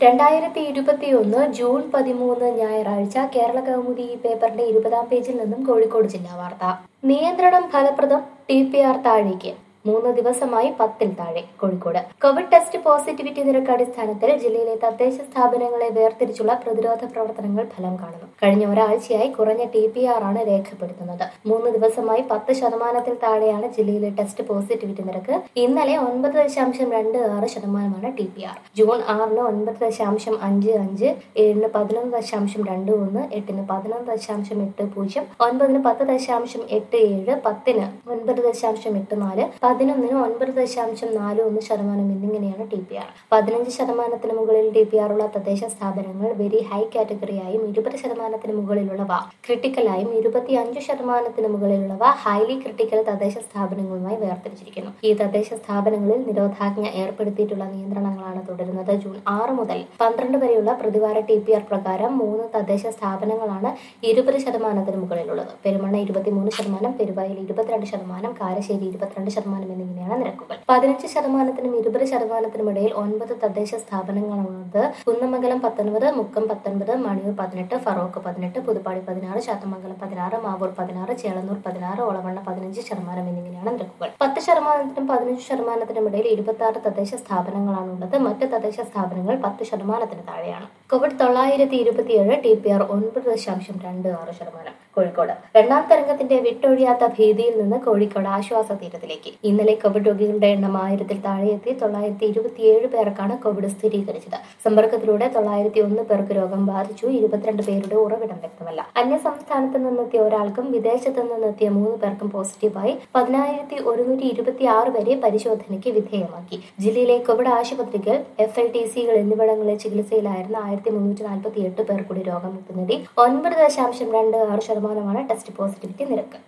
രണ്ടായിരത്തി ഇരുപത്തിയൊന്ന് ജൂൺ പതിമൂന്ന് ഞായറാഴ്ച കേരള കൗമുദി ഈ പേപ്പറിന്റെ ഇരുപതാം പേജിൽ നിന്നും കോഴിക്കോട് ജില്ലാ വാർത്ത നിയന്ത്രണം ഫലപ്രദം ടി പി ആർ താഴേക്ക് മൂന്ന് ദിവസമായി പത്തിൽ താഴെ കോഴിക്കോട് കോവിഡ് ടെസ്റ്റ് പോസിറ്റിവിറ്റി നിരക്ക് അടിസ്ഥാനത്തിൽ ജില്ലയിലെ തദ്ദേശ സ്ഥാപനങ്ങളെ വേർതിരിച്ചുള്ള പ്രതിരോധ പ്രവർത്തനങ്ങൾ ഫലം കാണുന്നു കഴിഞ്ഞ ഒരാഴ്ചയായി കുറഞ്ഞ ടി പി ആർ ആണ് രേഖപ്പെടുത്തുന്നത് മൂന്ന് ദിവസമായി പത്ത് ശതമാനത്തിൽ താഴെയാണ് ജില്ലയിലെ ടെസ്റ്റ് പോസിറ്റിവിറ്റി നിരക്ക് ഇന്നലെ ഒൻപത് ദശാംശം രണ്ട് ആറ് ശതമാനമാണ് ടി പി ആർ ജൂൺ ആറിന് ഒൻപത് ദശാംശം അഞ്ച് അഞ്ച് ഏഴിന് പതിനൊന്ന് ദശാംശം രണ്ട് ഒന്ന് എട്ടിന് പതിനൊന്ന് ദശാംശം എട്ട് പൂജ്യം ഒൻപതിന് പത്ത് ദശാംശം എട്ട് ഏഴ് പത്തിന് ഒൻപത് ദശാംശം എട്ട് നാല് പതിനൊന്നിന് ഒൻപത് ദശാംശം നാല് ഒന്ന് ശതമാനം എന്നിങ്ങനെയാണ് ടി പി ആർ പതിനഞ്ച് ശതമാനത്തിന് മുകളിൽ ടി പി ആർ ഉള്ള തദ്ദേശ സ്ഥാപനങ്ങൾ വെരി ഹൈ കാറ്റഗറിയായും ഇരുപത് ശതമാനത്തിന് മുകളിലുള്ളവ ക്രിട്ടിക്കലായും ഇരുപത്തിയഞ്ച് ശതമാനത്തിന് മുകളിലുള്ളവ ഹൈലി ക്രിട്ടിക്കൽ തദ്ദേശ സ്ഥാപനങ്ങളുമായി വേർതിരിച്ചിരിക്കുന്നു ഈ തദ്ദേശ സ്ഥാപനങ്ങളിൽ നിരോധാജ്ഞ ഏർപ്പെടുത്തിയിട്ടുള്ള നിയന്ത്രണങ്ങളാണ് തുടരുന്നത് ജൂൺ ആറ് മുതൽ പന്ത്രണ്ട് വരെയുള്ള പ്രതിവാര ടി പി ആർ പ്രകാരം മൂന്ന് തദ്ദേശ സ്ഥാപനങ്ങളാണ് ഇരുപത് ശതമാനത്തിന് മുകളിലുള്ളത് പെരുമണ്ണ ഇരുപത്തിമൂന്ന് ശതമാനം പെരുവായിൽ ഇരുപത്തിരണ്ട് ശതമാനം കാരശ്ശേരി ഇരുപത്തിരണ്ട് ശതമാനം എന്നിങ്ങനെയാണ് നിരക്കുകൾ പതിനഞ്ച് ശതമാനത്തിനും ഇരുപത് ശതമാനത്തിനും ഇടയിൽ ഒൻപത് തദ്ദേശ സ്ഥാപനങ്ങളുള്ളത് കുന്നമംഗലം പത്തൊൻപത് മുക്കം പത്തൊൻപത് മണിയൂർ പതിനെട്ട് ഫറോക്ക് പതിനെട്ട് പുതുപ്പാടി പതിനാറ് ചാത്തമംഗലം പതിനാറ് മാവൂർ പതിനാറ് ചേളന്നൂർ പതിനാറ് ഒളവണ്ണ പതിനഞ്ച് ശതമാനം എന്നിങ്ങനെയാണ് നിരക്കുകൾ പത്ത് ശതമാനത്തിനും പതിനഞ്ച് ശതമാനത്തിനും ഇടയിൽ ഇരുപത്തി ആറ് തദ്ദേശ സ്ഥാപനങ്ങളാണുള്ളത് മറ്റ് തദ്ദേശ സ്ഥാപനങ്ങൾ പത്ത് ശതമാനത്തിന് താഴെയാണ് കോവിഡ് തൊള്ളായിരത്തി ഇരുപത്തിയേഴ് ടി പി ആർ ഒൻപത് ദശാംശം രണ്ട് ആറ് ശതമാനം കോഴിക്കോട് രണ്ടാം തരംഗത്തിന്റെ വിട്ടൊഴിയാത്ത ഭീതിയിൽ നിന്ന് കോഴിക്കോട് ആശ്വാസ തീരത്തിലേക്ക് ഇന്നലെ കോവിഡ് രോഗികളുടെ എണ്ണം ആയിരത്തിൽ താഴെയെത്തി തൊള്ളായിരത്തി ഇരുപത്തിയേഴ് പേർക്കാണ് കോവിഡ് സ്ഥിരീകരിച്ചത് സമ്പർക്കത്തിലൂടെ തൊള്ളായിരത്തി ഒന്ന് പേർക്ക് രോഗം ബാധിച്ചു ഇരുപത്തിരണ്ട് പേരുടെ ഉറവിടം വ്യക്തമല്ല അന്യ സംസ്ഥാനത്ത് നിന്നെത്തിയ ഒരാൾക്കും വിദേശത്ത് നിന്നെത്തിയ മൂന്ന് പേർക്കും പോസിറ്റീവായി പതിനായിരത്തി ഒരുന്നൂറ്റി ഇരുപത്തി ആറ് പേരെ പരിശോധനയ്ക്ക് വിധേയമാക്കി ജില്ലയിലെ കോവിഡ് ആശുപത്രികൾ എഫ് എൽ ടി സികൾ എന്നിവിടങ്ങളിൽ ചികിത്സയിലായിരുന്ന ആയിരത്തി മുന്നൂറ്റി നാൽപ്പത്തി എട്ട് പേർ കൂടി രോഗമുക്തി നേടി ഒൻപത് ദശാംശം രണ്ട് ആറ് ശതമാനമാണ് ടെസ്റ്റ് പോസിറ്റിവിറ്റി നിരക്ക്